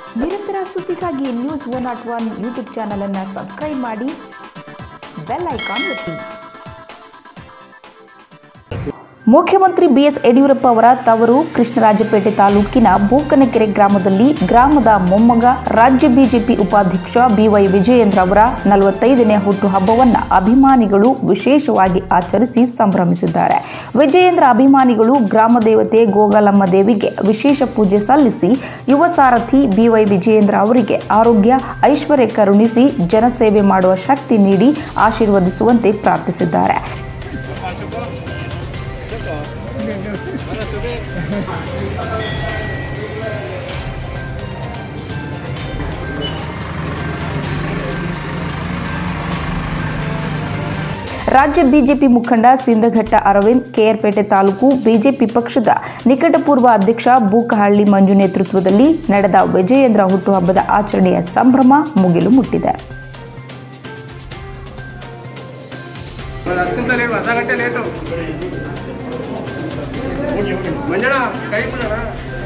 ನಿರಂತರ ಸುದ್ದಿಗಾಗಿ news one nought one YouTube ಚಾನಲನ್ನು ಸಬ್ಸ್ಕ್ರೈಬ್ ಮಾಡಿ ಬೆಲ್ ಐಕಾನ್ ಒತ್ತಿ ಮುಖ್ಯಮಂತ್ರಿ ಬಿಎಸ್ ಯಡಿಯೂರಪ್ಪ ಅವರ ತವರು ಕೃಷ್ಣರಾಜಪೇಟೆ ತಾಲೂಕಿನ ಬೂಕನಕೆರೆ ಗ್ರಾಮದಲ್ಲಿ ಗ್ರಾಮದ ಮೊಮ್ಮಗ ರಾಜ್ಯ ಬಿಜೆಪಿ ಉಪಾಧ್ಯಕ್ಷ ಬಿವೈ ವಿಜಯೇಂದ್ರ ಅವರ ನಲವತ್ತೈದನೇ ಹುಟ್ಟುಹಬ್ಬವನ್ನು ಅಭಿಮಾನಿಗಳು ವಿಶೇಷವಾಗಿ ಆಚರಿಸಿ ಸಂಭ್ರಮಿಸಿದ್ದಾರೆ ವಿಜಯೇಂದ್ರ ಅಭಿಮಾನಿಗಳು ಗ್ರಾಮ ದೇವತೆ ಗೋಗಾಲಮ್ಮ ದೇವಿಗೆ ವಿಶೇಷ ಪೂಜೆ ಸಲ್ಲಿಸಿ ಯುವ ಸಾರಥಿ ಬಿವೈ ವಿಜಯೇಂದ್ರ ಅವರಿಗೆ ಆರೋಗ್ಯ ಐಶ್ವರ್ಯ ಕರುಣಿಸಿ ಜನಸೇವೆ ಮಾಡುವ ಶಕ್ತಿ ನೀಡಿ ಆಶೀರ್ವದಿಸುವಂತೆ ಪ್ರಾರ್ಥಿಸಿದ್ದಾರೆ ರಾಜ್ಯ ಬಿಜೆಪಿ ಮುಖಂಡ ಸಿಂದಘಟ್ಟ ಅರವಿಂದ್ ಕೆಆರ್ಪೇಟೆ ತಾಲೂಕು ಬಿಜೆಪಿ ಪಕ್ಷದ ನಿಕಟಪೂರ್ವ ಅಧ್ಯಕ್ಷ ಬೂಕಹಳ್ಳಿ ಮಂಜು ನೇತೃತ್ವದಲ್ಲಿ ನಡೆದ ವಿಜಯೇಂದ್ರ ಹುಟ್ಟುಹಬ್ಬದ ಆಚರಣೆಯ ಸಂಭ್ರಮ ಮುಗಿಲು ಮುಟ್ಟಿದೆ ಒಂದು ಹತ್ತು ನಿಮಿಷ ಲೇಟ್ ಅರ್ಧ ಗಂಟೆ ಲೇಟು ಮಂಜಣ್ಣ ಕೈ ಬಿಡೋಣ